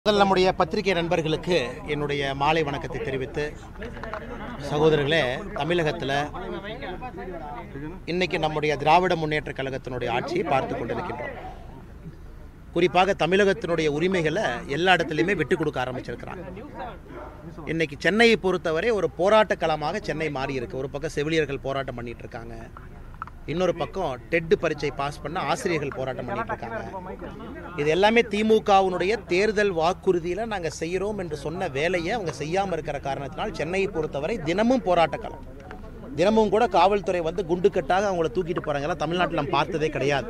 முதல் நம்முடைய பத்திரிகை நண்பர்களுக்கு என்னுடைய மாலை வணக்கத்தை தெரிவித்து சகோதரர்களே தமிழகத்தில் இன்னைக்கு நம்முடைய திராவிட முன்னேற்ற கழகத்தினுடைய ஆட்சியை பார்த்து கொண்டிருக்கின்றோம் குறிப்பாக தமிழகத்தினுடைய உரிமைகளை எல்லா இடத்துலையுமே விட்டு கொடுக்க ஆரம்பிச்சிருக்கிறாங்க இன்னைக்கு சென்னையை பொறுத்தவரை ஒரு போராட்ட களமாக சென்னை மாறி இருக்கு ஒரு பக்கம் செவிலியர்கள் போராட்டம் பண்ணிட்டு இருக்காங்க இன்னொரு பக்கம் டெட் பரீட்சை பாஸ் பண்ண ஆசிரியர்கள் போராட்டம் பண்ணிட்டு இருக்காங்க இது எல்லாமே திமுகவினுடைய தேர்தல் வாக்குறுதியில் நாங்கள் செய்கிறோம் என்று சொன்ன வேலையை அவங்க செய்யாமல் இருக்கிற காரணத்தினால் சென்னையை பொறுத்தவரை தினமும் போராட்ட களம் தினமும் கூட காவல்துறை வந்து குண்டுக்கட்டாக அவங்கள தூக்கிட்டு போகிறாங்கலாம் தமிழ்நாட்டில் நம்ம பார்த்ததே கிடையாது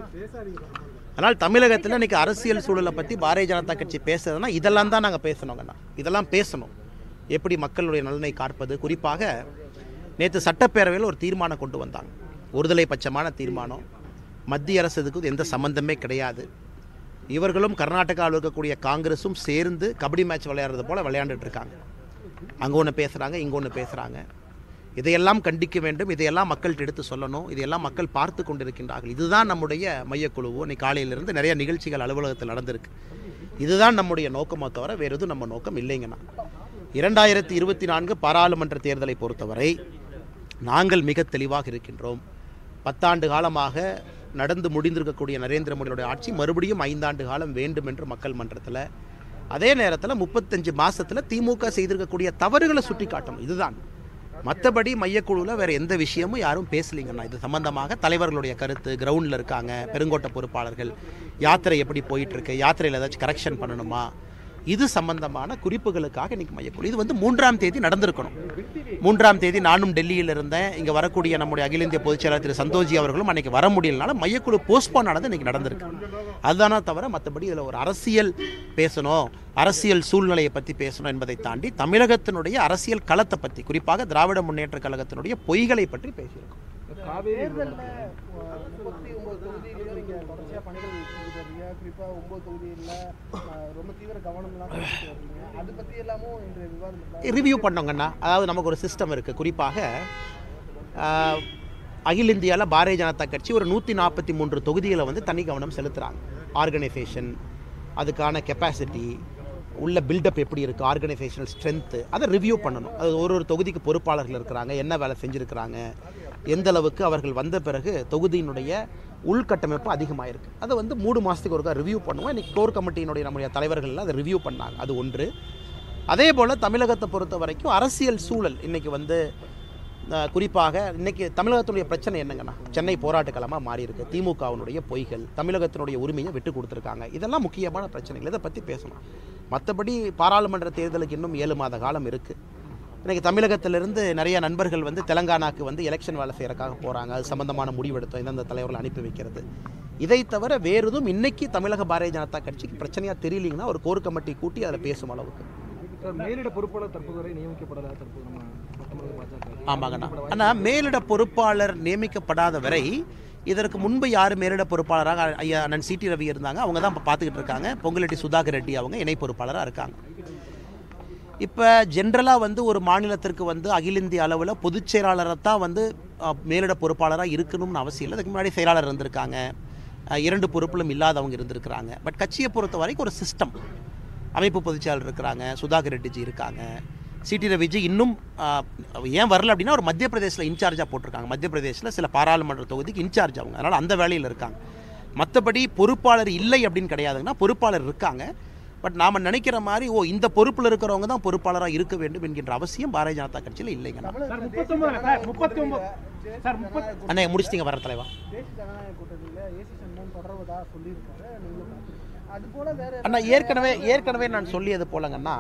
ஆனால் தமிழகத்தில் இன்னைக்கு அரசியல் சூழலை பற்றி பாரதிய ஜனதா கட்சி பேசுறதுன்னா இதெல்லாம் தான் நாங்கள் பேசணுங்கண்ணா இதெல்லாம் பேசணும் எப்படி மக்களுடைய நலனை காற்பது குறிப்பாக நேற்று சட்டப்பேரவையில் ஒரு தீர்மானம் கொண்டு வந்தாங்க ஒருதலை பட்சமான தீர்மானம் மத்திய அரசு இதுக்கு எந்த சம்பந்தமே கிடையாது இவர்களும் கர்நாடகாவில் இருக்கக்கூடிய காங்கிரஸும் சேர்ந்து கபடி மேட்ச் விளையாடுறது போல் விளையாண்டுட்டு இருக்காங்க அங்கே ஒன்று பேசுகிறாங்க இங்கே ஒன்று பேசுகிறாங்க இதையெல்லாம் கண்டிக்க வேண்டும் இதையெல்லாம் மக்கள்கிட்ட எடுத்து சொல்லணும் இதையெல்லாம் மக்கள் பார்த்து கொண்டிருக்கின்றார்கள் இதுதான் நம்முடைய மையக்குழுவோ இன்னைக்கு காலையிலிருந்து நிறைய நிகழ்ச்சிகள் அலுவலகத்தில் நடந்திருக்கு இதுதான் நம்முடைய நோக்கமோ தவிர வேறு எதுவும் நம்ம நோக்கம் இல்லைங்கண்ணா இரண்டாயிரத்தி இருபத்தி நான்கு பாராளுமன்ற தேர்தலை பொறுத்தவரை நாங்கள் மிக தெளிவாக இருக்கின்றோம் பத்தாண்டு காலமாக நடந்து முடிந்திருக்கக்கூடிய நரேந்திர மோடியோட ஆட்சி மறுபடியும் ஐந்தாண்டு காலம் வேண்டும் என்று மக்கள் மன்றத்தில் அதே நேரத்தில் முப்பத்தஞ்சு மாசத்துல திமுக செய்திருக்கக்கூடிய தவறுகளை சுட்டி காட்டணும் இதுதான் மற்றபடி மையக்குழுவில் வேற எந்த விஷயமும் யாரும் பேசலிங்கண்ணா இது சம்பந்தமாக தலைவர்களுடைய கருத்து கிரவுண்டில் இருக்காங்க பெருங்கோட்ட பொறுப்பாளர்கள் யாத்திரை எப்படி போயிட்டு இருக்கு யாத்திரையில் ஏதாச்சும் கரெக்ஷன் பண்ணணுமா இது சம்பந்தமான குறிப்புகளுக்காக இன்னைக்கு மையக்குழு இது வந்து மூன்றாம் தேதி நடந்திருக்கணும் மூன்றாம் தேதி நானும் டெல்லியில் இருந்தேன் இங்கே வரக்கூடிய நம்முடைய அகில இந்திய பொதுச் செயலாளர் திரு சந்தோஷி அவர்களும் அன்னைக்கு வர முடியலனால மையக்குழு போஸ்ட்போன் ஆனது இன்னைக்கு நடந்திருக்கு அதுதானா தவிர மற்றபடி இதில் ஒரு அரசியல் பேசணும் அரசியல் சூழ்நிலையை பற்றி பேசணும் என்பதை தாண்டி தமிழகத்தினுடைய அரசியல் களத்தை பற்றி குறிப்பாக திராவிட முன்னேற்ற கழகத்தினுடைய பொய்களை பற்றி பேசியிருக்கோம் தேர்தலில் முப்பத்தி ஒன்பது தொகுதியிலையும் நீங்கள் தொடர்ச்சியாக பணிகள் செஞ்சுட்டு வரீங்க குறிப்பாக ஒன்பது தொகுதியில் ரொம்ப தீவிர கவனம்லாம் செலுத்திட்டு வரீங்க அது பற்றி எல்லாமும் இன்றைய விவாதம் ரிவ்யூ பண்ணோங்கண்ணா அதாவது நமக்கு ஒரு சிஸ்டம் இருக்குது குறிப்பாக ஆஹ், அகில இந்தியாவில் பாரதிய ஜனதா கட்சி ஒரு நூற்றி நாற்பத்தி மூன்று தொகுதிகளை வந்து தனி கவனம் செலுத்துகிறாங்க ஆர்கனைசேஷன் அதுக்கான கெப்பாசிட்டி உள்ள பில்டப் எப்படி இருக்குது ஆர்கனைசேஷனல் ஸ்ட்ரென்த்து அதை ரிவ்யூ பண்ணணும் அது ஒரு ஒரு தொகுதிக்கு பொறுப்பாளர்கள் இருக்கிறாங்க என்ன வேலை செஞ்சுருக்கிறாங்க எந்த அளவுக்கு அவர்கள் வந்த பிறகு தொகுதியினுடைய உள்கட்டமைப்பு அதிகமாக இருக்குது அதை வந்து மூணு மாதத்துக்கு ஒருக்கா ரிவ்யூ பண்ணுவோம் இன்றைக்கி கோர் கமிட்டியினுடைய நம்முடைய தலைவர்கள்லாம் அதை ரிவ்யூ பண்ணாங்க அது ஒன்று அதே போல் தமிழகத்தை பொறுத்த வரைக்கும் அரசியல் சூழல் இன்றைக்கி வந்து அஹ், குறிப்பாக இன்றைக்கி தமிழகத்தினுடைய பிரச்சனை என்னங்கன்னா சென்னை போராட்டக்களமாக மாறி இருக்கு திமுகவினுடைய பொய்கள் தமிழகத்தினுடைய உரிமையை விட்டு கொடுத்துருக்காங்க இதெல்லாம் முக்கியமான பிரச்சனைகள் இதை பற்றி பேசணும் மற்றபடி பாராளுமன்ற தேர்தலுக்கு இன்னும் ஏழு மாத காலம் இருக்குது இன்றைக்கி தமிழகத்திலிருந்து நிறைய நண்பர்கள் வந்து தெலங்கானாக்கு வந்து எலெக்ஷன் வேலை செய்யறதுக்காக போகிறாங்க அது சம்பந்தமான முடிவெடுத்தோம் எந்தெந்த தலைவர்கள் அனுப்பி வைக்கிறது இதை தவிர வேறு எதுவும் இன்னைக்கு தமிழக பாரதிய ஜனதா கட்சிக்கு பிரச்சனையாக தெரியலீங்கன்னா ஒரு கோர் கமிட்டி கூட்டி அதில் பேசும் அளவுக்கு சார் மேலிட பொறுப்பாளர் தற்போது வரை நியமிக்கப்படலை தற்போது நம்ம தமிழக பாஜக ஆமாங்கண்ணா ஆனால் மேலிட பொறுப்பாளர் நியமிக்கப்படாத வரை இதற்கு முன்பு யார் மேலிட பொறுப்பாளராக ஐயா அண்ணன் சிடி ரவி இருந்தாங்க அவங்க தான் இப்போ பார்த்துக்கிட்டு இருக்காங்க பொங்கலட்டி சுதாகர் ரெட்டி அவங்க இணை பொறுப்பாளராக இருக்காங்க இப்போ ஜென்ரலாக வந்து ஒரு மாநிலத்திற்கு வந்து அகில இந்திய அளவில் பொதுச் செயலாளரை தான் வந்து அஹ், மேலிட பொறுப்பாளராக இருக்கணும்னு அவசியம் இல்லை அதுக்கு முன்னாடி செயலாளர் இருந்திருக்காங்க அஹ், இரண்டு பொறுப்பிலும் இல்லாதவங்க இருந்திருக்கிறாங்க பட் கட்சியை பொறுத்த வரைக்கும் ஒரு சிஸ்டம் அமைப்பு பொதுச்செயலாளர் இருக்கிறாங்க சுதாகர் ரெட்டிஜி இருக்காங்க சிடி ரவிஜி இன்னும் ஆஹ், ஏன் வரல அப்படின்னா ஒரு மத்திய பிரதேசில் இன்சார்ஜாக போட்டிருக்காங்க மத்திய பிரதேசில் சில பாராளுமன்ற தொகுதிக்கு இன்சார்ஜ் அவங்க அதனால் அந்த வேலையில் இருக்காங்க மற்றபடி பொறுப்பாளர் இல்லை அப்படின்னு கிடையாதுங்கன்னா பொறுப்பாளர் இருக்காங்க பட் நாம் நினைக்கிற மாதிரி ஓ இந்த பொறுப்பில் இருக்கிறவங்க தான் பொறுப்பாளராக இருக்க வேண்டும் என்கின்ற அவசியம் பாரதிய ஜனதா கட்சியில் இல்லைங்க சார் முப்பத்தொன்பது சார் முப்பத்தி ஒன்பது சார் முப்பத்தி அண்ணே முடிச்சிட்டிங்க வர தலைவா தேசிய ஜனநாயக கூட்டணியில் ஏசி சண்முகம் தொடர்வதா சொல்லியிருக்காரு நீங்களும் பார்த்திருக்கீங்க. அது போல வேற அண்ணா ஏற்கனவே ஏற்கனவே நான் சொல்லியது போலங்கன்னா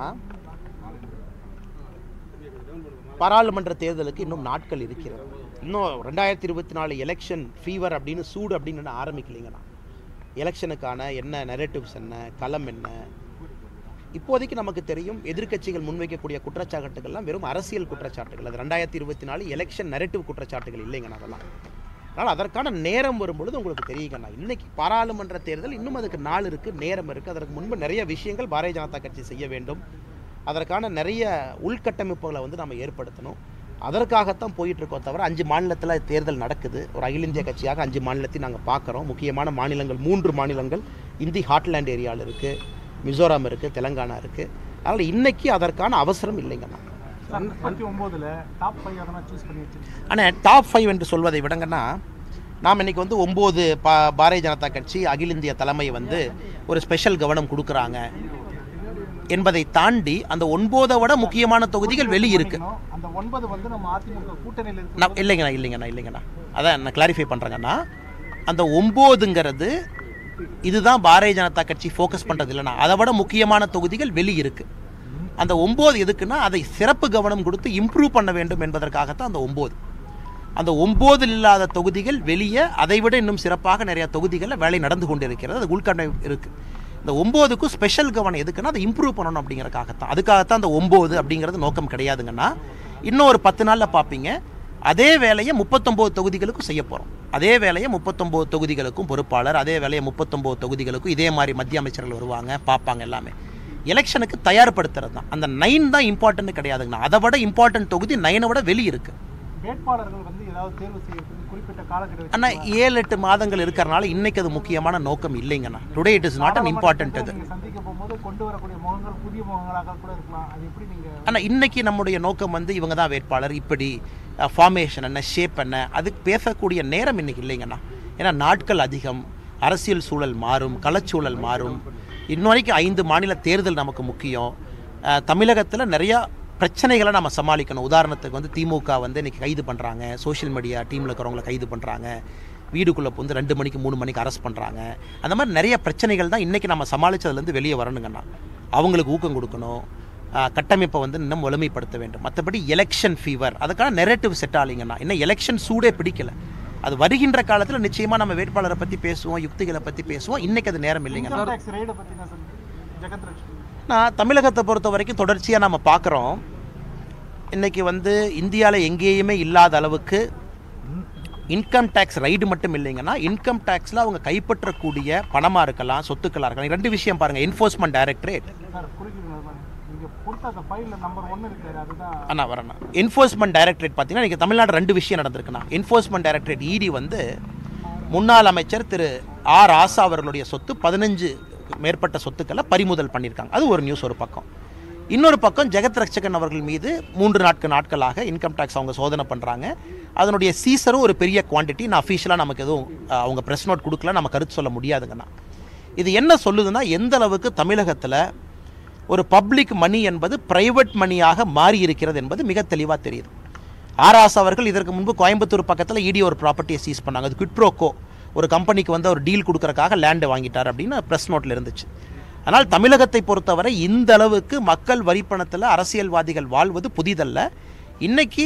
பாராளுமன்ற தேர்தலுக்கு இன்னும் நாட்கள் இருக்கிறது இன்னும் ரெண்டாயிரத்தி இருபத்தி நாலு எலெக்ஷன் ஃபீவர் அப்படின்னு சூடு அப்படின்னு இன்னும் ஆரம்பிக்கலைங்கண்ணா எலெக்ஷனுக்கான என்ன நெரட்டிவ்ஸ் என்ன களம் என்ன இப்போதைக்கு நமக்கு தெரியும் எதிர்க்கட்சிகள் முன்வைக்கக்கூடிய குற்றச்சாட்டுகள்லாம் வெறும் அரசியல் குற்றச்சாட்டுகள் அது ரெண்டாயிரத்தி இருபத்தி நாலு எலெக்ஷன் நெரட்டிவ் குற்றச்சாட்டுகள் இல்லைங்கண்ணா அதெல்லாம் அதனால் அதற்கான நேரம் வரும்பொழுது உங்களுக்கு தெரியுங்கண்ணா இன்னைக்கு பாராளுமன்ற தேர்தல் இன்னும் அதுக்கு நாள் இருக்குது நேரம் இருக்குது அதற்கு முன்பு நிறைய விஷயங்கள் பாரதிய ஜனதா கட்சி செய்ய வேண்டும் அதற்கான நிறைய உள்கட்டமைப்புகளை வந்து நம்ம ஏற்படுத்தணும் அதற்காகத்தான் போயிட்டு இருக்கோம் தவிர அஞ்சு மாநிலத்தில் தேர்தல் நடக்குது ஒரு அகில இந்திய கட்சியாக அஞ்சு மாநிலத்தையும் நாங்கள் பார்க்குறோம் முக்கியமான மாநிலங்கள் மூன்று மாநிலங்கள் இந்தி ஹாட்லேண்ட் ஏரியாவில் இருக்குது மிசோரம் இருக்குது தெலங்கானா இருக்குது அதனால் இன்னைக்கு அதற்கான அவசரம் இல்லைங்கண்ணா சார் முப்பத்தி ஒம்போதுல டாப் ஃபைவ் அதெல்லாம் சூஸ் பண்ணி வச்சிருக்கீங்க ஆனால் டாப் ஃபைவ் என்று சொல்வதை விடங்கன்னா நாம் இன்னைக்கு வந்து ஒம்பது பா பாரதிய ஜனதா கட்சி அகில இந்திய தலைமை வந்து ஒரு ஸ்பெஷல் கவனம் கொடுக்குறாங்க என்பதை தாண்டி அந்த ஒன்பதை விட முக்கியமான தொகுதிகள் வெளியே இருக்கு அந்த ஒன்பது வந்து நம்ம அதிமுக கூட்டணியில் இருக்கு நான் இல்லைங்கண்ணா இல்லைங்கண்ணா இல்லைங்கண்ணா அதான் நான் கிளாரிஃபை பண்ணுறேங்கண்ணா அந்த ஒம்போதுங்கிறது இதுதான் பாரதிய ஜனதா கட்சி ஃபோக்கஸ் பண்ணுறது இல்லைண்ணா அதை விட முக்கியமான தொகுதிகள் வெளியே இருக்கு அந்த ஒம்பது எதுக்குன்னா அதை சிறப்பு கவனம் கொடுத்து இம்ப்ரூவ் பண்ண வேண்டும் என்பதற்காகத்தான் அந்த ஒம்பது அந்த ஒம்போதில் இல்லாத தொகுதிகள் வெளியே அதை விட இன்னும் சிறப்பாக நிறைய தொகுதிகளில் வேலை நடந்து கொண்டு இருக்கிறது அது உள்கட்டமைப்பு இருக்குது இந்த ஒம்போதுக்கும் ஸ்பெஷல் கவனம் எதுக்குன்னா அதை இம்ப்ரூவ் பண்ணணும் அப்படிங்கிறக்காகத்தான் அதுக்காகத்தான் அந்த ஒம்பது அப்படிங்கிறது நோக்கம் கிடையாதுங்கன்னா இன்னும் ஒரு பத்து நாளில் பார்ப்பீங்க அதே வேலையை முப்பத்தொம்போது தொகுதிகளுக்கும் செய்ய போகிறோம் அதே வேலையை முப்பத்தொம்போது தொகுதிகளுக்கும் பொறுப்பாளர் அதே வேலையை முப்பத்தொம்போது தொகுதிகளுக்கும் இதே மாதிரி மத்திய அமைச்சர்கள் வருவாங்க பார்ப்பாங்க எல்லாமே எலெக்ஷனுக்கு தயார்படுத்துறது தான் அந்த நைன் தான் இம்பார்ட்டன்ட் கிடையாதுங்கண்ணா அதை விட இம்பார்ட்டன்ட் தொகுதி நைனை விட வெளியே இருக்குது வேட்பாளர்கள் வந்து ஏதாவது தேர்வு செய்யறதுக்கு குறிப்பிட்ட காலக்கெடு அண்ணா ஏழு எட்டு மாதங்கள் இருக்கிறனால இன்னைக்கு அது முக்கியமான நோக்கம் இல்லைங்கண்ணா today it is not an important இது நீங்க சந்திக்க போகும்போது கொண்டு வரக்கூடிய முகங்கள் புதிய முகங்களாக கூட இருக்கலாம் அது எப்படி நீங்க ஆனால் இன்னைக்கு நம்முடைய நோக்கம் வந்து இவங்க தான் வேட்பாளர் இப்படி ஃபார்மேஷன் என்ன ஷேப் என்ன அதுக்கு பேசக்கூடிய நேரம் இன்னைக்கு இல்லைங்கண்ணா ஏன்னா நாட்கள் அதிகம் அரசியல் சூழல் மாறும் கலச்சூழல் மாறும் இன்ன வரைக்கும் ஐந்து மாநில தேர்தல் நமக்கு முக்கியம் தமிழகத்தில் நிறையா பிரச்சனைகளை நம்ம சமாளிக்கணும் உதாரணத்துக்கு வந்து திமுக வந்து இன்னைக்கு கைது பண்ணுறாங்க சோஷியல் மீடியா டீமில் இருக்கிறவங்கள கைது பண்ணுறாங்க வீடுக்குள்ளே வந்து ரெண்டு மணிக்கு மூணு மணிக்கு அரெஸ்ட் பண்ணுறாங்க அந்த மாதிரி நிறைய பிரச்சனைகள் தான் இன்றைக்கி நம்ம சமாளித்ததுலேருந்து வெளியே வரணுங்கண்ணா அவங்களுக்கு ஊக்கம் கொடுக்கணும் ஆஹ் கட்டமைப்பை வந்து இன்னும் வலிமைப்படுத்த வேண்டும் மற்றபடி எலெக்ஷன் ஃபீவர் அதுக்கான நெரட்டிவ் செட் ஆலிங்கண்ணா இன்னும் எலெக்ஷன் சூடே பிடிக்கல அது வருகின்ற காலத்தில் நிச்சயமாக நம்ம வேட்பாளரை பற்றி பேசுவோம் யுக்திகளை பற்றி பேசுவோம் இன்னைக்கு அது நேரம் இல்லைங்கண்ணா இன்கம் டேக்ஸ் ரைடை பத்தி என்ன சொல்லுங்க ஜெகத் ரட்சன் நான் தமிழகத்தை பொறுத்த வரைக்கும் தொடர்ச்சியாக நம்ம பார்க்குறோம் இன்னைக்கு வந்து இந்தியாவில் எங்கேயுமே இல்லாத அளவுக்கு இன்கம் டேக்ஸ் ரைடு மட்டும் இல்லைங்கன்னா இன்கம் டேக்ஸில் அவங்க கைப்பற்றக்கூடிய பணமாக இருக்கலாம் சொத்துக்களாக இருக்கலாம் ரெண்டு விஷயம் பாருங்கள் என்ஃபோர்ஸ்மெண்ட் டைரக்டரேட் சார் குறிக்கிறீங்க நீங்க கொடுத்த அந்த ஃபைல்ல நம்பர் ஒன்னு இருக்காரு அதுதான் அண்ணா வரண்ணா என்ஃபோர்ஸ்மெண்ட் டைரக்டரேட் பார்த்தீங்கன்னா இன்றைக்கி தமிழ்நாடு ரெண்டு விஷயம் நடந்திருக்குண்ணா என்ஃபோர்ஸ்மெண்ட் டைரக்டரேட் இடி வந்து முன்னாள் அமைச்சர் திரு ஆர் ஆசா அவர்களுடைய சொத்து பதினஞ்சு மேற்பட்ட சொத்துக்களை பறிமுதல் பண்ணியிருக்காங்க அது ஒரு நியூஸ் ஒரு பக்கம் இன்னொரு பக்கம் ஜெகத் ரட்சகன் அவர்கள் மீது மூன்று நாட்கள் நாட்களாக இன்கம் டேக்ஸ் அவங்க சோதனை பண்ணுறாங்க அதனுடைய சீசரும் ஒரு பெரிய குவாண்டிட்டி நான் அஃபீஷியலாக நமக்கு எதுவும் அஹ், அவங்க ப்ரெஸ் நோட் கொடுக்கல நம்ம கருத்து சொல்ல முடியாதுங்கண்ணா இது என்ன சொல்லுதுன்னா எந்த அளவுக்கு தமிழகத்தில் ஒரு பப்ளிக் மணி என்பது பிரைவேட் மணியாக மாறி இருக்கிறது என்பது மிக தெளிவாக தெரியுது ஆர்ஆஸ் அவர்கள் இதற்கு முன்பு கோயம்புத்தூர் பக்கத்தில் இடி ஒரு ப்ராப்பர்ட்டியை சீஸ் பண்ணாங்க அது குட்ப்ரோக்கோ ஒரு கம்பெனிக்கு வந்து ஒரு டீல் கொடுக்கறக்காக லேண்டு வாங்கிட்டார் அப்படின்னு ப்ரெஸ் நோட்டில் இருந்துச்சு ஆனால் தமிழகத்தை பொறுத்தவரை இந்த அளவுக்கு மக்கள் வரிப்பணத்தில் அரசியல்வாதிகள் வாழ்வது புதிதல்ல இன்னைக்கு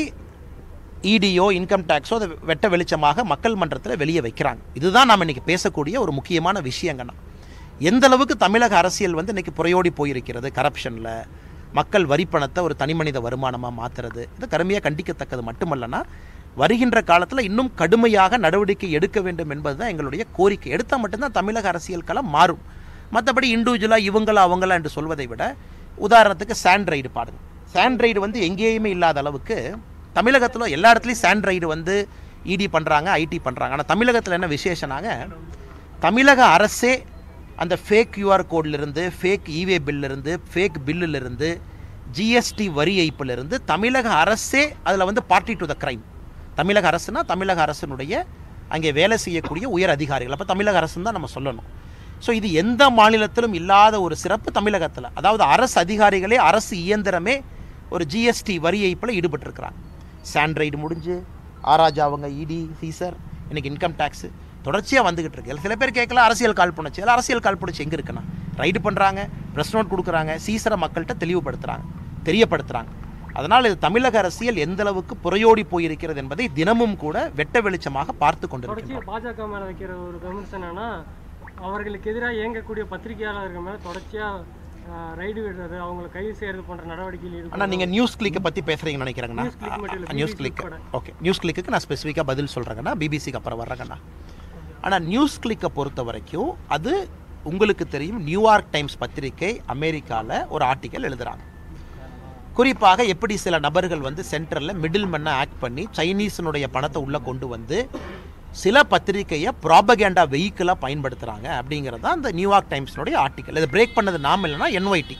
இடியோ இன்கம் டேக்ஸோ அதை வெட்ட வெளிச்சமாக மக்கள் மன்றத்தில் வெளியே வைக்கிறாங்க இதுதான் நாம் இன்னைக்கு பேசக்கூடிய ஒரு முக்கியமான விஷயங்கண்ணா எந்த அளவுக்கு தமிழக அரசியல் வந்து இன்னைக்கு புறையோடி போயிருக்கிறது கரப்ஷனில் மக்கள் வரிப்பணத்தை ஒரு தனிமனித வருமானமாக மாற்றுறது இது கடுமையாக கண்டிக்கத்தக்கது மட்டுமல்லனா வருகின்ற காலத்தில் இன்னும் கடுமையாக நடவடிக்கை எடுக்க வேண்டும் என்பது தான் எங்களுடைய கோரிக்கை எடுத்தால் மட்டும்தான் தமிழக அரசியல் களம் மாறும் மற்றபடி இண்டிவிஜுவலாக இவங்களா அவங்களா என்று சொல்வதை விட உதாரணத்துக்கு சாண்ட் ரைடு பாருங்க சாண்ட் ரைடு வந்து எங்கேயுமே இல்லாத அளவுக்கு தமிழகத்தில் எல்லா இடத்துலையும் சாண்ட் ரைடு வந்து இடி பண்ணுறாங்க ஐடி பண்ணுறாங்க ஆனால் தமிழகத்தில் என்ன விசேஷனாக தமிழக அரசே அந்த ஃபேக் கியூஆர் கோட்லேருந்து ஃபேக் இவே பில்லிருந்து ஃபேக் பில்லிலிருந்து ஜிஎஸ்டி வரி ஏய்ப்பிலிருந்து தமிழக அரசே அதில் வந்து பார்ட்டி டு த கிரைம் தமிழக அரசுனா தமிழக அரசினுடைய அங்கே வேலை செய்யக்கூடிய உயர் அதிகாரிகள் அப்போ தமிழக அரசுன்னு தான் நம்ம சொல்லணும் ஸோ இது எந்த மாநிலத்திலும் இல்லாத ஒரு சிறப்பு தமிழகத்தில் அதாவது அரசு அதிகாரிகளே அரசு இயந்திரமே ஒரு ஜிஎஸ்டி வரி ஏய்ப்பில் ஈடுபட்டிருக்கிறாங்க சாண்ட்ரைடு முடிஞ்சு ஆராஜா அவங்க இடி சீசர் இன்னைக்கு இன்கம் டேக்ஸு தொடர்ச்சியாக வந்துகிட்டு இருக்கு சில பேர் கேட்கல அரசியல் கால் பண்ணுச்சு எல்லாம் அரசியல் கால் பண்ணுச்சு எங்கே இருக்குண்ணா ரைடு பண்ணுறாங்க ப்ரெஸ் நோட் கொடுக்குறாங்க சீசரை மக்கள்கிட்ட தெளிவுபடுத்துகிறாங்க தெரியப்படுத்துகிறாங்க அதனால் இது தமிழக அரசியல் எந்த அளவுக்கு புறையோடி போயிருக்கிறது என்பதை தினமும் கூட வெட்ட வெளிச்சமாக பார்த்து கொண்டிருக்கிறோம் தொடர்ச்சியா பாஜக மேல வைக்கிற ஒரு விமர்சனம்னா அவர்களுக்கு எதிராக இயங்கக்கூடிய பத்திரிகையாளர்கள் மேல தொடர்ச்சியா ரைடு விடுறது அவங்களை கைது செய்யறது போன்ற நடவடிக்கையில் ஆனால் நீங்கள் நியூஸ் கிளிக்கை பற்றி பேசுகிறீங்கன்னு நினைக்கிறேங்கண்ணா News click மட்டும் இல்ல, நியூஸ் BBC கிளிக் கூட. ஓகே நியூஸ் கிளிக்கு நான் ஸ்பெசிஃபிக்காக பதில் சொல்கிறேங்கண்ணா பிபிசிக்கு அப்புறம் வர்றேங்கண்ணா ஆனால் நியூஸ் கிளிக்கை பொறுத்த வரைக்கும் அது உங்களுக்கு தெரியும் நியூயார்க் டைம்ஸ் பத்திரிகை அமெரிக்காவில் ஒரு ஆர்டிக்கல் எழுதுகிறாங்க குறிப்பாக எப்படி சில நபர்கள் வந்து சென்டரில் மிடில் மென்னை ஆக்ட் பண்ணி சைனீஸினுடைய பணத்தை உள்ளே கொண்டு வந்து சில பத்திரிக்கையை ப்ராபகேண்டா வெஹிக்கிளாக பயன்படுத்துகிறாங்க அப்படிங்கிறது தான் இந்த நியூயார்க் டைம்ஸ்னுடைய ஆர்டிக்கல் இதை பிரேக் பண்ணது நாம் இல்லைன்னா என்ஒய்டி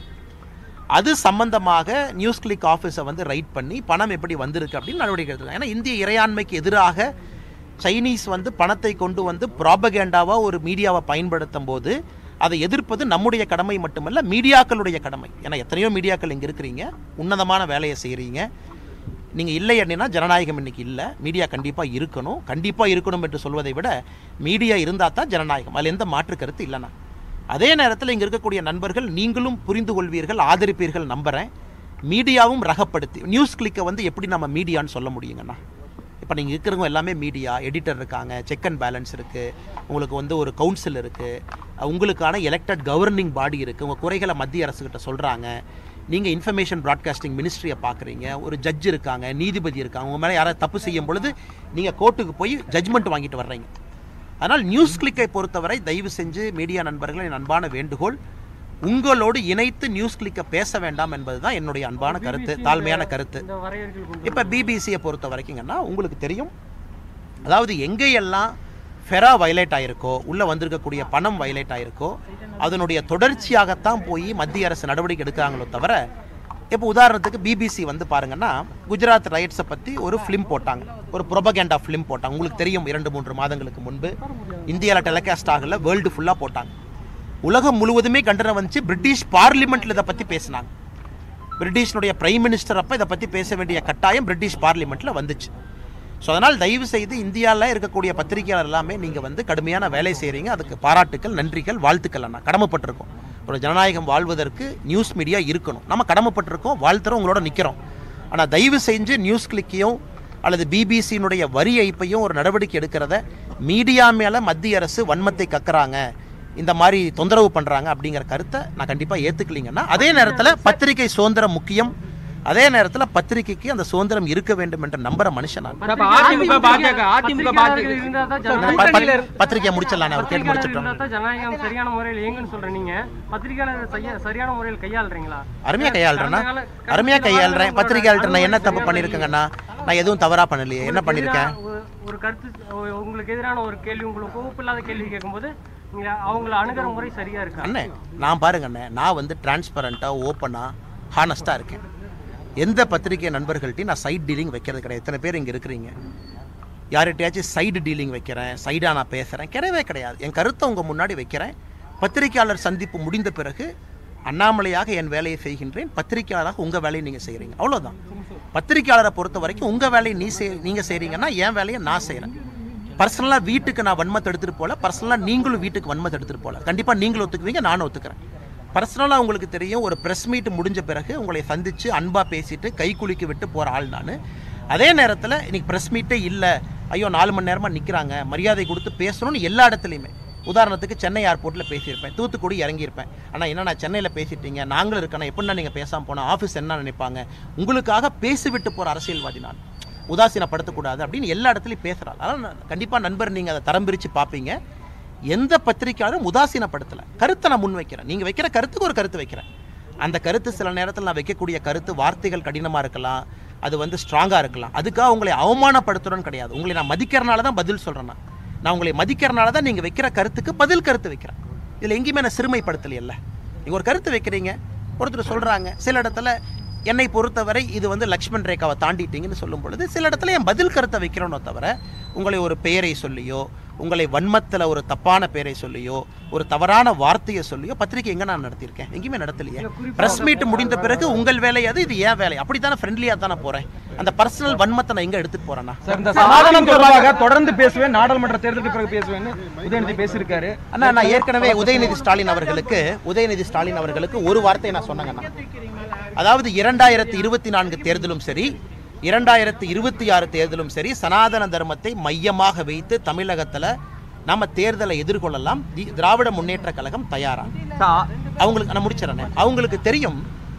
அது சம்பந்தமாக நியூஸ் கிளிக் ஆஃபீஸை வந்து ரைட் பண்ணி பணம் எப்படி வந்திருக்கு அப்படின்னு நடவடிக்கை எடுத்துருக்காங்க ஏன்னா இந்திய இறையாண்மைக்கு எதிராக சைனீஸ் வந்து பணத்தை கொண்டு வந்து ப்ராபகேண்டாவாக ஒரு மீடியாவை பயன்படுத்தும் போது அதை எதிர்ப்பது நம்முடைய கடமை மட்டுமல்ல மீடியாக்களுடைய கடமை ஏன்னா எத்தனையோ மீடியாக்கள் இங்கே இருக்கிறீங்க உன்னதமான வேலையை செய்கிறீங்க நீங்கள் இல்லை அப்படின்னா ஜனநாயகம் இன்னைக்கு இல்லை மீடியா கண்டிப்பாக இருக்கணும் கண்டிப்பாக இருக்கணும் என்று சொல்வதை விட மீடியா இருந்தால் தான் ஜனநாயகம் அதில் எந்த மாற்று கருத்து இல்லைண்ணா அதே நேரத்தில் இங்கே இருக்கக்கூடிய நண்பர்கள் நீங்களும் புரிந்து கொள்வீர்கள் ஆதரிப்பீர்கள் நம்புகிறேன் மீடியாவும் ரகப்படுத்தி நியூஸ் கிளிக்கை வந்து எப்படி நம்ம மீடியான்னு சொல்ல முடியுங்கண்ணா இப்போ நீங்கள் இருக்கிறவங்க எல்லாமே மீடியா எடிட்டர் இருக்காங்க செக் அண்ட் பேலன்ஸ் இருக்குது உங்களுக்கு வந்து ஒரு கவுன்சில் இருக்குது உங்களுக்கான எலெக்டட் கவர்னிங் பாடி இருக்குது உங்கள் குறைகளை மத்திய அரசுக்கிட்ட சொல்கிறாங்க நீங்கள் இன்ஃபர்மேஷன் ப்ராட்காஸ்டிங் மினிஸ்ட்ரியை பார்க்குறீங்க ஒரு ஜட்ஜ் இருக்காங்க நீதிபதி இருக்காங்க உங்கள் மேலே யாராவது தப்பு செய்யும் பொழுது நீங்கள் கோர்ட்டுக்கு போய் ஜட்ஜ்மெண்ட் வாங்கிட்டு வர்றீங்க அதனால் நியூஸ் கிளிக்கை பொறுத்தவரை தயவு செஞ்சு மீடியா நண்பர்களை என் அன்பான வேண்டுகோள் உங்களோடு இணைத்து நியூஸ் கிளிக்கை பேச வேண்டாம் என்பது தான் என்னுடைய அன்பான கருத்து BBC தாழ்மையான இந்த- கருத்து இந்த வரையறைகள் கொண்டு இப்போ பிபிசியை பொறுத்த வரைக்குங்கன்னா உங்களுக்கு தெரியும் அதாவது எங்கேயெல்லாம் ஃபெரா வயலேட் ஆயிருக்கோ உள்ளே வந்திருக்கக்கூடிய பணம் வயலேட் ஆயிருக்கோ அதனுடைய தொடர்ச்சியாகத்தான் போய் மத்திய அரசு நடவடிக்கை எடுக்கிறாங்களோ தவிர இப்போ உதாரணத்துக்கு பிபிசி வந்து பாருங்கன்னா குஜராத் ரைட்ஸை பற்றி ஒரு ஃபிலிம் போட்டாங்க ஒரு ப்ரொபகேண்டா ஃபிலிம் போட்டாங்க உங்களுக்கு தெரியும் இரண்டு மூன்று மாதங்களுக்கு முன்பு இந்தியாவில் டெலிகாஸ்ட் ஆகல வேர்ல்டு ஃபுல்லாக போட்டாங்க உலகம் முழுவதுமே கண்டனம் வந்துச்சு பிரிட்டிஷ் பார்லிமெண்ட்டில் இதை பற்றி பேசினாங்க பிரிட்டிஷ்னுடைய பிரைம் மினிஸ்டர் அப்போ இதை பற்றி பேச வேண்டிய கட்டாயம் பிரிட்டிஷ் பார்லிமெண்ட்டில் வந்துச்சு ஸோ அதனால் தயவு செய்து இந்தியாவில் இருக்கக்கூடிய பத்திரிகையாளர் எல்லாமே நீங்கள் வந்து கடுமையான வேலை செய்கிறீங்க அதுக்கு பாராட்டுக்கள் நன்றிகள் வாழ்த்துக்கள் அண்ணா கடமைப்பட்டிருக்கோம் ஒரு ஜனநாயகம் வாழ்வதற்கு நியூஸ் மீடியா இருக்கணும் நம்ம கடமைப்பட்டிருக்கோம் வாழ்த்துறோம் உங்களோட நிற்கிறோம் ஆனால் தயவு செஞ்சு நியூஸ் கிளிக்கையும் அல்லது பிபிசியினுடைய வரி ஐப்பையும் ஒரு நடவடிக்கை எடுக்கிறத மீடியா மேலே மத்திய அரசு வன்மத்தை கக்குறாங்க இந்த மாதிரி தொந்தரவு பண்ணுறாங்க அப்படிங்கிற கருத்தை நான் கண்டிப்பாக ஏற்றுக்கலீங்கன்னா அதே நேரத்தில் பத்திரிகை சுதந்திரம் முக்கியம் அதே நேரத்தில் பத்திரிகைக்கு அந்த சுதந்திரம் இருக்க வேண்டும் என்ற நம்புற மனுஷன் நான் இப்ப அதிமுக பாஜக அதிமுக பாஜக இருந்தா தான் ப- ஜனநாயகம் ப- பத்திரிகையை முடிச்சிடலாம் அவர் கேட்டு முடிச்சிட்டோம் இருந்தா தான் ஜனநாயகம் சரியான முறையில் இயங்குன்னு சொல்றேன் நீங்க பத்திரிகையாளர் செய்ய- சரியான முறையில் கையாளுறீங்களா அருமையா கையாளுறேன்னா கடந்த கால- கடந்த அருமையா சில கையாளுறேன் வாரங்களா பத்திரிகையாளர்கிட்ட நான் என்ன உங்களோட தப்பு சரியான பண்ணியிருக்கேங்கண்ணா நான் எதுவும் தவறா பண்ணலையே என்ன உங்களுக்கு பண்ணியிருக்கேன் எதிரா ஒரு- ஒரு கருத்து ஒ- உங்களுக்கு எதிரான ஒரு கேள்வி உங்களுக்கு கோப்பு இல்லாத கேள்வி கேட்கும்போது நீங்க அவங்கள அணுகிற முறை சரியா இருக்கா அண்ணே நான் பாருங்க அண்ணே நான் வந்து டிரான்ஸ்பரண்ட்டாக ஓப்பனாக ஹானஸ்ட்டாக இருக்கேன் எந்த பத்திரிகை நண்பர்கள்ட்டையும் நான் சைட் டீலிங் வைக்கிறது கிடையாது எத்தனை பேர் இங்கே இருக்கிறீங்க யார்கிட்டயாச்சும் சைடு டீலிங் வைக்கிறேன் சைடாக நான் பேசுகிறேன் கிடையவே கிடையாது என் கருத்தை உங்கள் முன்னாடி வைக்கிறேன் பத்திரிகையாளர் சந்திப்பு முடிந்த பிறகு அண்ணாமலையாக என் வேலையை செய்கின்றேன் பத்திரிகையாளராக உங்கள் வேலையை நீங்கள் செய்கிறீங்க அவ்வளோதான் பத்திரிகையாளரை பொறுத்த வரைக்கும் உங்கள் வேலையை நீ செய் நீங்கள் செய்கிறீங்கன்னா என் வேலையை நான் செய்கிறேன் பர்சனலாக வீட்டுக்கு நான் வன்மத்தை எடுத்துகிட்டு போகல பர்சனலாக நீங்களும் வீட்டுக்கு வன்மத்தை எடுத்துகிட்டு போகல கண்டிப்பாக நீங்களும் ஒத்துக்குவீங்க நானும் ஒத்துக்கிறேன் பர்சனலாக உங்களுக்கு தெரியும் ஒரு ப்ரெஸ் மீட் முடிஞ்ச பிறகு உங்களை சந்தித்து அன்பாக பேசிட்டு கை குலுக்கி விட்டு போகிற ஆள் நான் அதே நேரத்தில் இன்னைக்கு ப்ரெஸ் மீட்டே இல்லை ஐயோ நாலு மணி நேரமாக நிற்கிறாங்க மரியாதை கொடுத்து பேசணும்னு எல்லா இடத்துலையுமே உதாரணத்துக்கு சென்னை ஏர்போர்ட்டில் பேசியிருப்பேன் தூத்துக்குடி இறங்கியிருப்பேன் ஆனால் என்ன நான் சென்னையில் பேசிட்டீங்க நாங்களும் இருக்கணும் எப்படின்னா நீங்கள் பேசாமல் போனால் ஆஃபீஸ் என்ன நினைப்பாங்க உங்களுக்காக பேசிவிட்டு போகிற அரசியல்வாதி நான் உதாசீனப்படுத்தக்கூடாது அப்படின்னு எல்லா இடத்துலையும் பேசுகிறாள் அதனால் கண்டிப்பாக நண்பர் நீங்கள் அதை தரம் பிரித்து பார்ப்பீங்க எந்த பத்திரிக்கையாளரும் உதாசீனப்படுத்தலை கருத்தை நான் முன் வைக்கிறேன் நீங்கள் வைக்கிற கருத்துக்கு ஒரு கருத்து வைக்கிறேன் அந்த கருத்து சில நேரத்தில் நான் வைக்கக்கூடிய கருத்து வார்த்தைகள் கடினமாக இருக்கலாம் அது வந்து ஸ்ட்ராங்காக இருக்கலாம் அதுக்காக உங்களை அவமானப்படுத்துறோன்னு கிடையாது உங்களை நான் மதிக்கிறனால தான் பதில் சொல்கிறேன் நான் நான் உங்களை மதிக்கிறனால தான் நீங்கள் வைக்கிற கருத்துக்கு பதில் கருத்து வைக்கிறேன் இதில் எங்கேயுமே நான் சிறுமைப்படுத்தலையல்ல நீங்கள் ஒரு கருத்து வைக்கிறீங்க ஒருத்தர் சொல்கிறாங்க சில இடத்துல என்னை பொறுத்தவரை இது வந்து லக்ஷ்மண் ரேகாவை தாண்டிட்டீங்கன்னு சொல்லும் பொழுது சில இடத்துல என் பதில் கருத்தை வைக்கிறோனோ தவிர உங்களை ஒரு பெயரை சொல்லியோ உங்களை வன்மத்தில் ஒரு தப்பான பெயரை சொல்லியோ ஒரு தவறான வார்த்தையை சொல்லியோ பத்திரிக்கை எங்கே நான் நடத்தியிருக்கேன் எங்கேயுமே நடத்தலையே ப்ரெஸ் மீட் முடிந்த பிறகு உங்கள் வேலை அது இது ஏன் வேலை அப்படி தானே ஃப்ரெண்ட்லியாக தானே போகிறேன் அந்த பர்சனல் வன்மத்தை நான் எங்கே எடுத்துகிட்டு போகிறேன்னா சார் இந்த சமாதானம் தொடர்பாக தொடர்ந்து பேசுவேன் நாடாளுமன்ற தேர்தலுக்கு பிறகு பேசுவேன்னு உதயநிதி பேசியிருக்காரு அண்ணா நான் ஏற்கனவே உதயநிதி ஸ்டாலின் அவர்களுக்கு உதயநிதி ஸ்டாலின் அவர்களுக்கு ஒரு வார்த்தை நான் சொன்னேங்கண்ணா அதாவது இரண்டாயிரத்தி இருபத்தி நான்கு தேர்தலும் சரி இரண்டாயிரத்தி இருபத்தி ஆறு தேர்தலும் சரி சனாதன தர்மத்தை மையமாக வைத்து தமிழகத்தில் நம்ம தேர்தலை எதிர்கொள்ளலாம் தி- திராவிட முன்னேற்ற கழகம் தயாரா சா- அவங்களுக்கு நான் முடிச்சிடறேன் அவங்களுக்கு தெரியும்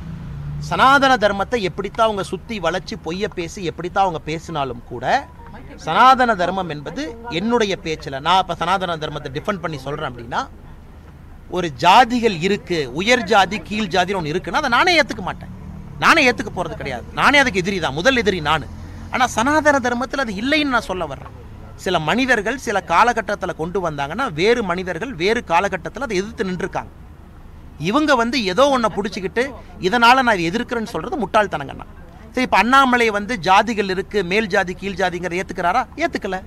சனாதன தர்மத்தை எப்படித்தான் அவங்க சுத்தி வளைச்சு பொய்ய பேசி எப்படித்தான் அவங்க பேசினாலும் கூட சனாதன தர்மம் என்பது என்னுடைய பேச்சில் நான் இப்போ சனாதன தர்மத்தை டிஃபெண்ட் பண்ணி சொல்கிறேன் அப்படின்னா ஒரு ஜாதிகள் இருக்கு உயர் ஜாதி கீழ் ஜாதின்னு ஒன்று இருக்குன்னா அதை நானே ஏற்றுக்க மாட்டேன் நானே ஏற்றுக்க போகிறது கிடையாது நானே அதுக்கு எதிரி தான் முதல் எதிரி நான் ஆனால் சனாதன தர்மத்தில் அது இல்லைன்னு நான் சொல்ல வர்றேன் சில மனிதர்கள் சில காலகட்டத்தில் கொண்டு வந்தாங்கன்னா வேறு மனிதர்கள் வேறு காலகட்டத்தில் அதை எதிர்த்து நின்றுருக்காங்க இவங்க வந்து ஏதோ ஒன்றை பிடிச்சிக்கிட்டு இதனால் நான் இதை எதிர்க்கிறேன்னு சொல்கிறது முட்டாள்தனங்கண்ணா சரி இப்போ அண்ணாமலை வந்து ஜாதிகள் இருக்குது மேல் ஜாதி கீழ் ஜாதிங்கிற ஏற்றுக்கிறாரா ஏற்றுக்கல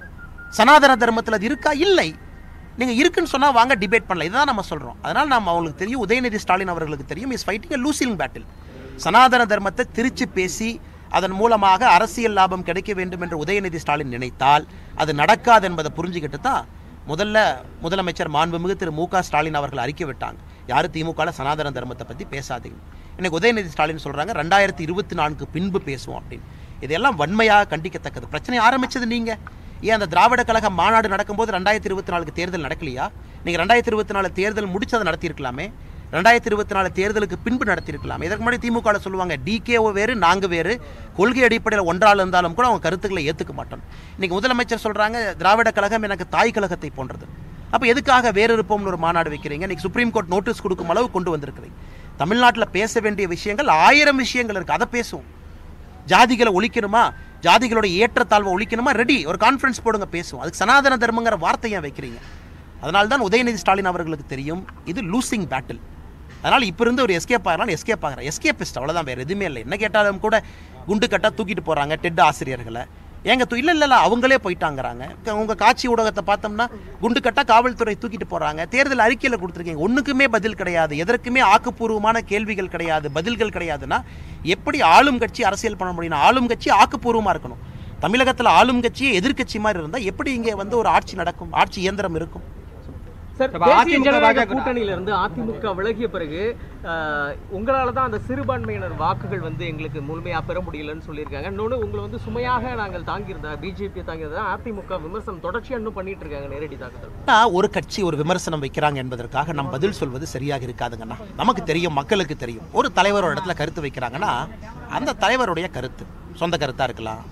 சனாதன தர்மத்தில் அது இருக்கா இல்லை நீங்கள் இருக்குன்னு சொன்னால் வாங்க டிபேட் பண்ணல இதுதான் நம்ம சொல்கிறோம் அதனால் நம்ம அவங்களுக்கு தெரியும் உதயநிதி ஸ்டாலின் அவர்களுக்கு தெரியும் இஸ் ஃபைட்டிங் லூசிங் பேட்டில் சனாதன தர்மத்தை திரிச்சு பேசி அதன் மூலமாக அரசியல் லாபம் கிடைக்க வேண்டும் என்று உதயநிதி ஸ்டாலின் நினைத்தால் அது நடக்காது என்பதை புரிஞ்சுக்கிட்டு தான் முதல்ல முதலமைச்சர் மாண்புமிகு திரு மு க ஸ்டாலின் அவர்கள் அறிக்கை விட்டாங்க யாரும் திமுகவில் சனாதன தர்மத்தை பற்றி பேசாதீங்க இன்னைக்கு உதயநிதி ஸ்டாலின் சொல்கிறாங்க ரெண்டாயிரத்தி இருபத்தி நான்கு பின்பு பேசுவோம் அப்படின்னு இதெல்லாம் வன்மையாக கண்டிக்கத்தக்கது பிரச்சனை ஆரம்பிச்சது நீங்கள் ஏன் அந்த திராவிட கழக மாநாடு நடக்கும்போது ரெண்டாயிரத்தி இருபத்தி நாலுக்கு தேர்தல் நடக்கலையா நீங்கள் ரெண்டாயிரத்தி இருபத்தி நாலு தேர்தல் முடிச்சதை நடத்தியிருக்கலாமே ரெண்டாயிரத்தி இருபத்தி நாலு தேர்தலுக்கு பின்பு நடத்தியிருக்கலாம் இதற்கு முன்னாடி திமுக சொல்லுவாங்க டிகேஓ வேறு நாங்கள் வேறு கொள்கை அடிப்படையில் ஒன்றால் இருந்தாலும் கூட அவங்க கருத்துக்களை ஏற்றுக்க மாட்டோம் இன்னைக்கு முதலமைச்சர் சொல்கிறாங்க திராவிட கழகம் எனக்கு தாய் கழகத்தை போன்றது அப்போ எதுக்காக வேறு இருப்போம்னு ஒரு மாநாடு வைக்கிறீங்க இன்னைக்கு சுப்ரீம் கோர்ட் நோட்டீஸ் கொடுக்கும் அளவு கொண்டு வந்திருக்கிறீங்க தமிழ்நாட்டில் பேச வேண்டிய விஷயங்கள் ஆயிரம் விஷயங்கள் இருக்குது அதை பேசுவோம் ஜாதிகளை ஒழிக்கணுமா ஜாதிகளோட ஏற்றத்தாழ்வை ஒழிக்கணுமா ரெடி ஒரு கான்ஃபரன்ஸ் போடுங்க பேசுவோம் அதுக்கு சனாதன தர்மங்கிற வார்த்தையை வைக்கிறீங்க அதனால தான் உதயநிதி ஸ்டாலின் அவர்களுக்கு தெரியும் இது லூசிங் பேட்டில் அதனால் இப்போ இருந்து ஒரு எஸ்கேப் ஆகலாம் எஸ்கேப் ஆகிறேன் எஸ்கேபிஸ்ட் அவ்வளோதான் வேறு எதுவுமே இல்லை என்ன கேட்டாலும் கூட குண்டு கட்டா தூக்கிட்டு போகிறாங்க டெட் ஆசிரியர்களை ஏங்க தூ இல்லை இல்லை இல்லை அவங்களே போயிட்டாங்கிறாங்க க- உங்க காட்சி ஊடகத்தை பார்த்தோம்னா குண்டு கட்டா காவல்துறை தூக்கிட்டு போகிறாங்க தேர்தல் அறிக்கையில் கொடுத்துருக்கீங்க ஒன்றுக்குமே பதில் கிடையாது எதற்குமே ஆக்கப்பூர்வமான கேள்விகள் கிடையாது பதில்கள் கிடையாதுன்னா எப்படி ஆளும் கட்சி அரசியல் பண்ண முடியும் ஆளும் கட்சி ஆக்கப்பூர்வமாக இருக்கணும் தமிழகத்தில் ஆளும் கட்சியே எதிர்க்கட்சி மாதிரி இருந்தால் எப்படி இங்கே வந்து ஒரு ஆட்சி நடக்கும் ஆட்சி இயந்திரம் இருக்கும் சார் இப்ப தேசிய அதிமுக ஜனநாயக பாஜக கூட்டணியில இருந்து அதிமுக விலகிய பிறகு ஆஹ், உங்களால தான் அந்த சிறுபான்மையினர் வாக்குகள் வந்து எங்களுக்கு முழுமையா பெற முடியலன்னு சொல்லியிருக்காங்க இன்னொன்று உங்களை வந்து சுமையாக நாங்கள் தாங்கியிருந்தா பிஜேபி தாங்கியிருந்தா அதிமுக விமர்சனம் தொடர்ச்சியா இன்னும் பண்ணிட்டு இருக்காங்க நேரடி தாக்குதல் ஆனா, ஒரு கட்சி ஒரு விமர்சனம் வைக்கிறாங்க என்பதற்காக நம் பதில் சொல்வது சரியாக இருக்காதுங்கண்ணா நமக்கு தெரியும் மக்களுக்கு தெரியும் ஒரு தலைவர் ஒரு இடத்துல கருத்து வைக்கிறாங்கன்னா அந்த தலைவருடைய கருத்து சொந்த கருத்தா இருக்கலாம்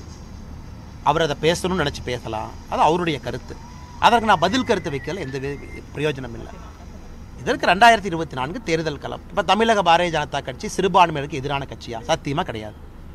அவர் அதை பேசணும்னு நினைச்சு பேசலாம் அது அவருடைய கருத்து அதற்கு நான் பதில் கருத்து வைக்கல எந்த வி- பிரயோஜனம் இல்லை இதற்கு ரெண்டாயிரத்தி இருபத்தி நான்கு தேர்தல் களம் இப்போ தமிழக பாரதிய ஜனதா கட்சி சிறுபான்மையினருக்கு எதிரான கட்சியா சத்தியமா கிடையாது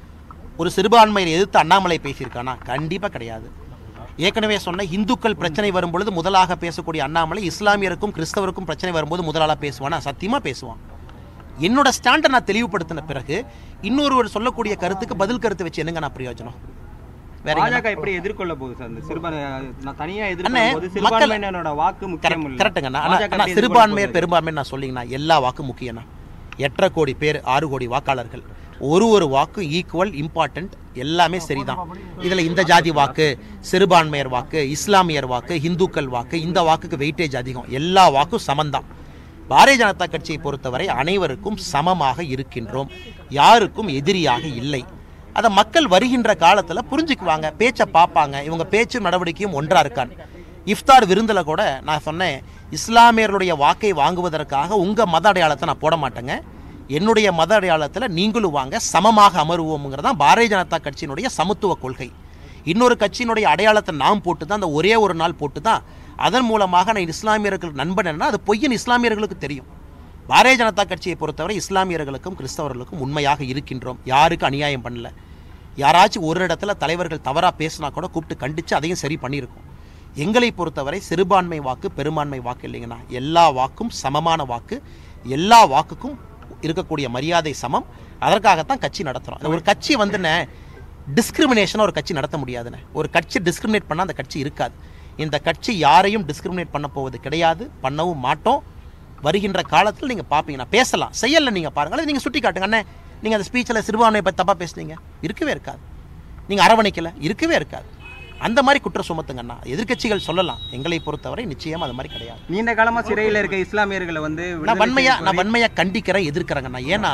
ஒரு சிறுபான்மையை எதிர்த்து அண்ணாமலை பேசியிருக்கானா கண்டிப்பாக கிடையாது ஏற்கனவே சொன்ன இந்துக்கள் பிரச்சனை வரும்பொழுது முதலாக பேசக்கூடிய அண்ணாமலை இஸ்லாமியருக்கும் கிறிஸ்தவருக்கும் பிரச்சனை வரும்போது முதலாளா பேசுவானா சத்தியமா பேசுவான் என்னோட ஸ்டாண்டை நான் தெளிவுபடுத்தின பிறகு இன்னொருவர் சொல்லக்கூடிய கருத்துக்கு பதில் கருத்து வச்சு என்னங்க நான் பிரயோஜனம் வேற எங்க பாஜக எப்படி எதிர்கொள்ள போகுது சார் இந்த சிறுபான்மை நான் தனியா அண்ணே, எதிர்கொள்ளும் போது மக்கள்- சிறுபான்மையினரோட வாக்கு முக்கியம் இல்ல கரெக்டுங்கண்ணா பாஜக ஆனால் எப்படி சிறுபான்மையர் எதிர்கொள்ள பெரும்பான்மை நான் சொல்லிங்கண்ணா எல்லா வாக்கும் முக்கியம்ண்ணா எட்டரை கோடி பேர் ஆறு கோடி வாக்காளர்கள் ஒரு ஒரு வாக்கு ஈக்குவல் இம்பார்ட்டன்ட் எல்லாமே சரிதான் இதில் இந்த ஜாதி வாக்கு சிறுபான்மையர் வாக்கு இஸ்லாமியர் வாக்கு இந்துக்கள் வாக்கு இந்த வாக்குக்கு வெயிட்டேஜ் அதிகம் எல்லா வாக்கும் சமந்தான் பாரதிய ஜனதா கட்சியை பொறுத்தவரை அனைவருக்கும் சமமாக இருக்கின்றோம் யாருக்கும் எதிரியாக இல்லை அதை மக்கள் வருகின்ற காலத்தில் புரிஞ்சுக்குவாங்க பேச்சை பார்ப்பாங்க இவங்க பேச்சும் நடவடிக்கையும் ஒன்றா இருக்கான் இஃப்தார் விருந்தில் கூட நான் சொன்னேன் இஸ்லாமியர்களுடைய வாக்கை வாங்குவதற்காக உங்கள் மத அடையாளத்தை நான் போட மாட்டேங்க என்னுடைய மத அடையாளத்தில் நீங்களும் வாங்க சமமாக அமருவோம்ங்கிறது தான் பாரதிய ஜனதா கட்சியினுடைய சமத்துவ கொள்கை இன்னொரு கட்சியினுடைய அடையாளத்தை நாம் போட்டு தான் அந்த ஒரே ஒரு நாள் போட்டு தான் அதன் மூலமாக நான் இஸ்லாமியர்களுக்கு நண்பன் என்ன அது பொய்யன் இஸ்லாமியர்களுக்கு தெரியும் பாரதிய ஜனதா கட்சியை பொறுத்தவரை இஸ்லாமியர்களுக்கும் கிறிஸ்தவர்களுக்கும் உண்மையாக இருக்கின்றோம் யாருக்கும் அநியாயம் பண்ணல யாராச்சும் ஒரு இடத்துல தலைவர்கள் தவறாக பேசினா கூட கூப்பிட்டு கண்டித்து அதையும் சரி பண்ணியிருக்கோம் எங்களை பொறுத்தவரை சிறுபான்மை வாக்கு பெரும்பான்மை வாக்கு இல்லைங்கண்ணா எல்லா வாக்கும் சமமான வாக்கு எல்லா வாக்குக்கும் இருக்கக்கூடிய மரியாதை சமம் அதற்காகத்தான் கட்சி நடத்துகிறோம் ஒரு கட்சி வந்துண்ணே டிஸ்கிரிமினேஷனாக ஒரு கட்சி நடத்த முடியாதுண்ணே ஒரு கட்சி டிஸ்கிரிமினேட் பண்ணால் அந்த கட்சி இருக்காது இந்த கட்சி யாரையும் டிஸ்கிரிமினேட் பண்ண போவது கிடையாது பண்ணவும் மாட்டோம் வருகின்ற காலத்தில் நீங்கள் பார்ப்பீங்க நான் பேசலாம் செய்யலை நீங்கள் பாருங்கள் அல்லது நீங்கள் சுட்டி காட்டுங்க அண்ணே நீங்கள் அந்த ஸ்பீச்சில் சிறுபான்மையை பற்றி தப்பாக பேசுனீங்க இருக்கவே இருக்காது நீங்கள் அரவணைக்கல இருக்கவே இருக்காது அந்த மாதிரி குற்றம் சுமத்துங்கண்ணா எதிர்க்கட்சிகள் சொல்லலாம் எங்களை பொறுத்தவரை நிச்சயம் அது மாதிரி கிடையாது நீண்ட காலமா சிறையில இருக்க இஸ்லாமியர்களை வந்து நான் விடுதலை வன்மையா செய்ய நான் வன்மையா கண்டிக்கிறேன் எதிர்க்கிறேங்கண்ணா ஏன்னா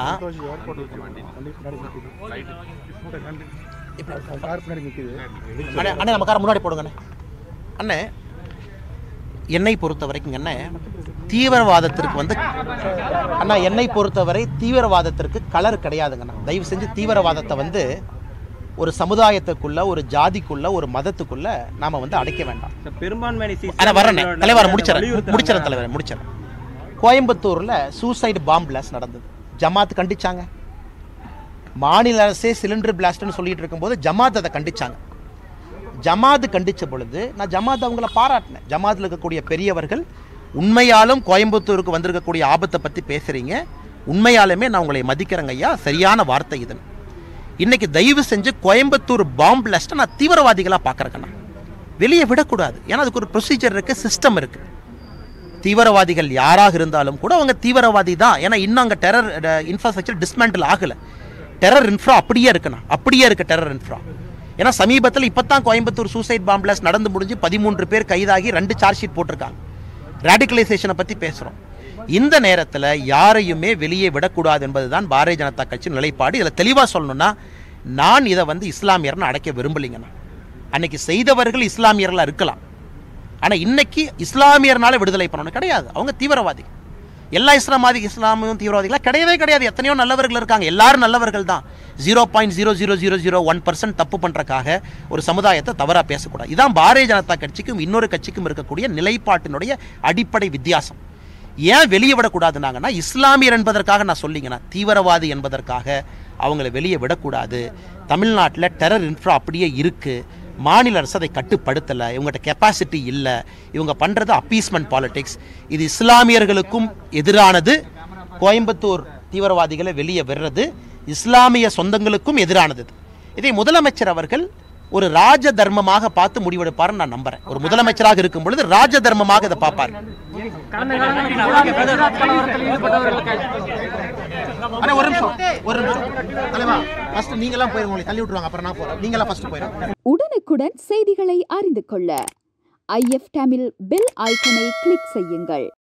கார் பின்னாடி நிற்குது அண்ணே அண்ணே நம்ம காரை முன்னாடி போடுங்கண்ணே அண்ணே என்னை பொறுத்த வரைக்கும் அண்ணே தீவிரவாதத்திற்கு வந்து அண்ணா என்னை பொறுத்தவரை தீவிரவாதத்திற்கு கலர் கிடையாதுங்கண்ணா தயவு செஞ்சு தீவிரவாதத்தை வந்து ஒரு சமுதாயத்துக்குள்ள ஒரு ஜாதிக்குள்ள ஒரு மதத்துக்குள்ள நாம வந்து அடைக்க வேண்டாம் சார், பெரும்பான்மையான சி- அண்ணா வரேண்ணே இஸ்லாமியர்களோட தலைவரை முடிச்சிடறேன் வலியுறுத்துறாங்க. முடிச்சிடறேன் தலைவரை முடிச்சிடறேன் கோயம்புத்தூர்ல சூசைடு பாம் பிளாஸ்ட் நடந்தது ஜமாத் கண்டிச்சாங்க மாநில அரசே சிலிண்டர் பிளாஸ்ட்னு சொல்லிட்டு இருக்கும்போது ஜமாத் அதை கண்டிச்சாங்க ஜமாத் கண்டிச்ச பொழுது நான் ஜமாத் அவங்கள பாராட்டினேன் ஜமாத்தில் இருக்கக்கூடிய பெரியவர்கள் உண்மையாலும் கோயம்புத்தூருக்கு வந்திருக்கக்கூடிய ஆபத்தை பற்றி பேசுகிறீங்க உண்மையாலுமே நான் உங்களை மதிக்கிறேங்க ஐயா சரியான வார்த்தை இது இன்னைக்கு தயவு செஞ்சு கோயம்புத்தூர் பாம்பு பிளாஸ்ட்டை நான் தீவிரவாதிகளாக பார்க்குறேங்கண்ணா வெளியே விடக்கூடாது ஏன்னா அதுக்கு ஒரு ப்ரொசீஜர் இருக்குது சிஸ்டம் இருக்குது தீவிரவாதிகள் யாராக இருந்தாலும் கூட அவங்க தீவிரவாதி தான் ஏன்னா இன்னும் அங்கே டெரர் இன்ஃப்ராஸ்ட்ரக்சர் டிஸ்மேண்டில் ஆகலை டெரர் இன்ஃப்ரா அப்படியே இருக்குண்ணா அப்படியே இருக்கு டெரர் இன்ஃப்ரா ஏன்னா சமீபத்தில் இப்போ தான் கோயம்புத்தூர் சூசைட் பாம்பிளாஸ் நடந்து முடிஞ்சு பதிமூன்று பேர் கைதாகி ரெண்டு சார்ஜ் ஷீட் போட்டிருக்காங்க ரேடிகலைசேஷனை பற்றி பேசுகிறோம் இந்த நேரத்தில் யாரையுமே வெளியே விடக்கூடாது என்பதுதான் பாரதிய ஜனதா கட்சி நிலைப்பாடு இதில் தெளிவாக சொல்லணும்னா நான் இதை வந்து இஸ்லாமியர்னு அடைக்க விரும்பலைங்கண்ணா அன்னைக்கு செய்தவர்கள் இஸ்லாமியர்களாக இருக்கலாம் ஆனால் இன்னைக்கு இஸ்லாமியர்னால விடுதலை பண்ணணும் கிடையாது அவங்க தீவிரவாதி எல்லா இஸ்லாமாதி இஸ்லாமியும் தீவிரவாதிகளா கிடையவே கிடையாது எத்தனையோ நல்லவர்கள் இருக்காங்க எல்லாரும் நல்லவர்கள் தான் zero point zero zero zero zero one percent தப்பு பண்ணுறக்காக ஒரு சமுதாயத்தை தவறாக பேசக்கூடாது இதான் பாரதிய ஜனதா கட்சிக்கும் இன்னொரு கட்சிக்கும் இருக்கக்கூடிய நிலைப்பாட்டினுடைய அடிப்படை வித்தியாசம் ஏன் வெளியே விடக்கூடாதுனாங்கன்னா இஸ்லாமியர் என்பதற்காக நான் சொல்லிங்கண்ணா தீவிரவாதி என்பதற்காக அவங்கள வெளியே விடக்கூடாது தமிழ்நாட்டில் டெரர் இன்ஃப்ரா அப்படியே இருக்குது மாநில அரசு அதை கட்டுப்படுத்தலை இவங்ககிட்ட கெப்பாசிட்டி இல்லை இவங்க பண்ணுறது அப்பீஸ்மெண்ட் பாலிடிக்ஸ் இது இஸ்லாமியர்களுக்கும் எதிரானது கோயம்புத்தூர் தீவிரவாதிகளை வெளியே விடுறது இஸ்லாமிய சொந்தங்களுக்கும் எதிரானது இது. இதை முதலமைச்சர் அவர்கள் ஒரு ராஜ தர்மமாக பார்த்து முடிவெடுப்பாருன்னு நான் நம்புறேன் ஒரு முதலமைச்சராக இருக்கும் பொழுது ராஜ தர்மமாக இதை பார்ப்பார் கடந்த காலங்களில் குஜராத் கலவரத்தில் ஈடுபட்டவர்களுக்கு அண்ணா ஒரு நிமிஷம் ஒரு நிமிஷம் தலைவா ஃபர்ஸ்ட் நீங்களாம் போயிருங்க உங்களை தள்ளி விட்டுருவாங்க அப்புறம் நான் போறேன் நீங்களாம் ஃபர்ஸ்ட் போயிருங்க உடனுக்குடன் செய்திகளை அறிந்து கொள்ள ஐஎஃப் தமிழ் பெல் ஐக்கனை கிளிக் செய்யுங்கள்